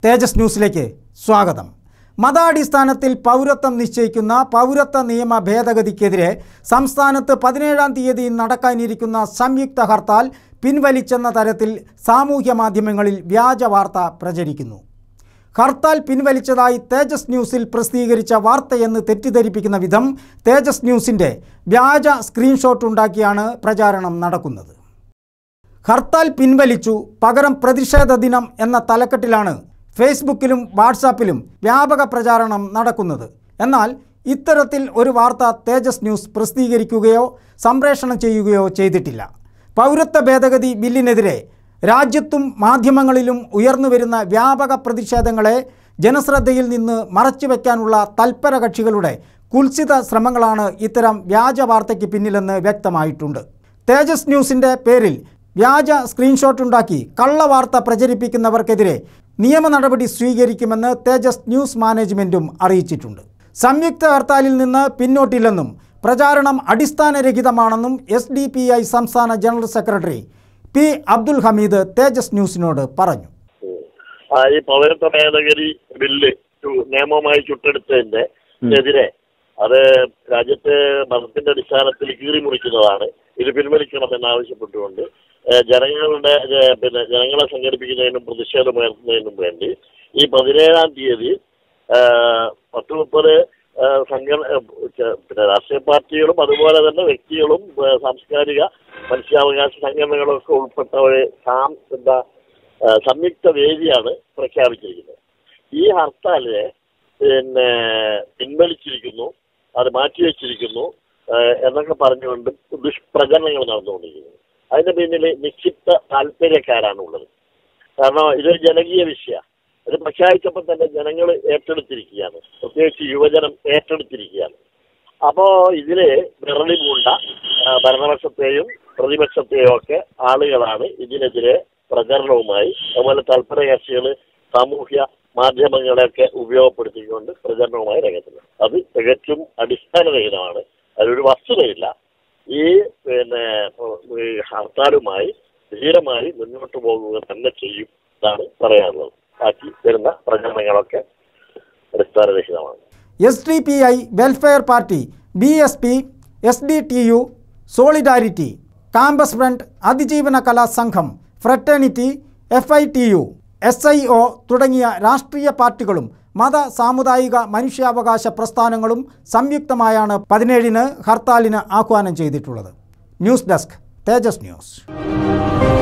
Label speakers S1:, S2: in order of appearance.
S1: തേജസ് ന്യൂസിലേക്ക് സ്വാഗതം മതാടിസ്ഥാനത്തിൽ പൗരത്വം നിശ്ചയിക്കുന്ന പൗരത്വ നിയമ ഭേദഗതിക്കെതിരെ സംസ്ഥാനത്ത് പതിനേഴാം തീയതി നടക്കാനിരിക്കുന്ന സംയുക്ത ഹർത്താൽ പിൻവലിച്ചെന്ന തരത്തിൽ സാമൂഹ്യ മാധ്യമങ്ങളിൽ വ്യാജ വാർത്ത പ്രചരിക്കുന്നു ഹർത്താൽ പിൻവലിച്ചതായി തേജസ് ന്യൂസിൽ പ്രസിദ്ധീകരിച്ച വാർത്തയെന്ന് തെറ്റിദ്ധരിപ്പിക്കുന്ന വിധം തേജസ് ന്യൂസിൻ്റെ വ്യാജ സ്ക്രീൻഷോട്ട് ഉണ്ടാക്കിയാണ് പ്രചാരണം നടക്കുന്നത് ഹർത്താൽ പിൻവലിച്ചു പകരം പ്രതിഷേധ ദിനം എന്ന തലക്കെട്ടിലാണ് ഫേസ്ബുക്കിലും വാട്സാപ്പിലും വ്യാപക പ്രചാരണം നടക്കുന്നത് എന്നാൽ ഇത്തരത്തിൽ ഒരു വാർത്ത തേജസ് ന്യൂസ് പ്രസിദ്ധീകരിക്കുകയോ സംപ്രേഷണം ചെയ്യുകയോ ചെയ്തിട്ടില്ല പൗരത്വ ഭേദഗതി ബില്ലിനെതിരെ രാജ്യത്തും മാധ്യമങ്ങളിലും ഉയർന്നുവരുന്ന വ്യാപക പ്രതിഷേധങ്ങളെ ജനശ്രദ്ധയിൽ നിന്ന് മറച്ചുവെക്കാനുള്ള തൽപര കക്ഷികളുടെ കുൽസിത ശ്രമങ്ങളാണ് ഇത്തരം വ്യാജ വാർത്തയ്ക്ക് പിന്നിലെന്ന് വ്യക്തമായിട്ടുണ്ട് തേജസ് ന്യൂസിൻ്റെ പേരിൽ വ്യാജ സ്ക്രീൻഷോട്ട് ഉണ്ടാക്കി കള്ളവാർത്ത പ്രചരിപ്പിക്കുന്നവർക്കെതിരെ നിയമ നടപടി സ്വീകരിക്കുമെന്ന് തേജസ് ന്യൂസ് മാനേജ്മെൻറ്റും അറിയിച്ചിട്ടുണ്ട് സംയുക്ത ഹർത്താലിൽ നിന്ന് പിന്നോട്ടില്ലെന്നും പ്രചാരണം അടിസ്ഥാനരഹിതമാണെന്നും എസ് ഡി പി ഐ സംസ്ഥാന general secretary P Abdul Hameed Thejas ന്യൂസിനോട് പറഞ്ഞു
S2: ആ ഈ പൗരത്വ ഭേദഗതി ബില്ല് ചു- നിയമമായി ചുട്ടെടുത്തതിന്റെ എതിരെ അത് രാജ്യത്തെ മതത്തിന്റെ അടിസ്ഥാനത്തിൽ കീറി മുറിക്കുന്നതാണ് ഇത് പിൻവലിക്കണമെന്ന് ആവശ്യപ്പെട്ടുകൊണ്ട് ഏഹ്, ജനങ്ങളുടെ ഏഹ്, പിന്നെ ജനങ്ങളെ സംഘടിപ്പിക്കുന്നതിനും പ്രതിഷേധമുയർത്തുന്നതിനും വേണ്ടി ഈ പതിനേഴാം തീയതി ഏഹ്, പത്ത് മുപ്പത് ഏഹ്, സംഘടന ഏഹ്, ചെ- പിന്നെ രാഷ്ട്രീയ പാർട്ടികളും അതുപോലെ തന്നെ വ്യക്തികളും ഏഹ്, സാംസ്കാരിക മനുഷ്യാവകാശ സംഘടനകളും ഒക്കെ ഉൾപ്പെട്ട ഒരു സാം എന്താ ഏഹ്, സംയുക്ത വേദിയാണ് പ്രഖ്യാപിച്ചിരിക്കുന്നത് ഈ ഹർത്താലിനെ പിന്നെ പിൻവലിച്ചിരിക്കുന്നു അത് മാറ്റിവെച്ചിരിക്കുന്നു ഏഹ്, എന്നൊക്കെ പറഞ്ഞുകൊണ്ട് ദുഷ്പ്രചരണങ്ങൾ നടന്നുകൊണ്ടിരിക്കുന്നു അതിന്റെ പിന്നിൽ നിക്ഷിപ്ത താല്പര്യക്കാരാണ് ഉള്ളത് കാരണം ഇതൊരു ജനകീയ വിഷയമാണ് ഇത് പ്രഖ്യാപിച്ചപ്പോൾ തന്നെ ജനങ്ങൾ ഏറ്റെടുത്തിരിക്കുകയാണ് പ്രത്യേകിച്ച് യുവജനം ഏറ്റെടുത്തിരിക്കുകയാണ് അപ്പോ ഇതില് വിരളി പൂണ്ട ആ, ഭരണപക്ഷത്തെയും പ്രതിപക്ഷത്തെയും ഒക്കെ ആളുകളാണ് ഇതിനെതിരെ പ്രചരണവുമായി അതുപോലെ തൽപര കക്ഷികൾ സാമൂഹ്യ മാധ്യമങ്ങളെയൊക്കെ ഉപയോഗപ്പെടുത്തിക്കൊണ്ട് പ്രചരണവുമായി രംഗത്തുള്ളത് അത് തികച്ചും അടിസ്ഥാനരഹിതമാണ് അതിലൊരു വസ്തുതയില്ല ഈ പിന്നെ ഈ ഹർത്താലുമായി ധീരമായി മുന്നോട്ട് പോകുക തന്നെ ചെയ്യും എന്നാണ് പറയാനുള്ളത് ബാക്കി വരുന്ന പ്രചരണങ്ങളൊക്കെ അടിസ്ഥാനരഹിതമാണ്
S1: S D P I welfare party B S P S D T U solidarity campus front അതിജീവന കലാ സംഘം fraternity F I T U S I O തുടങ്ങിയ രാഷ്ട്രീയ പാർട്ടികളും മത സാമുദായിക മനുഷ്യാവകാശ പ്രസ്ഥാനങ്ങളും സംയുക്തമായാണ് പതിനേഴിന് ഹർത്താലിന് ആഹ്വാനം ചെയ്തിട്ടുള്ളത് ന്യൂസ് ഡെസ്ക് തേജസ് ന്യൂസ്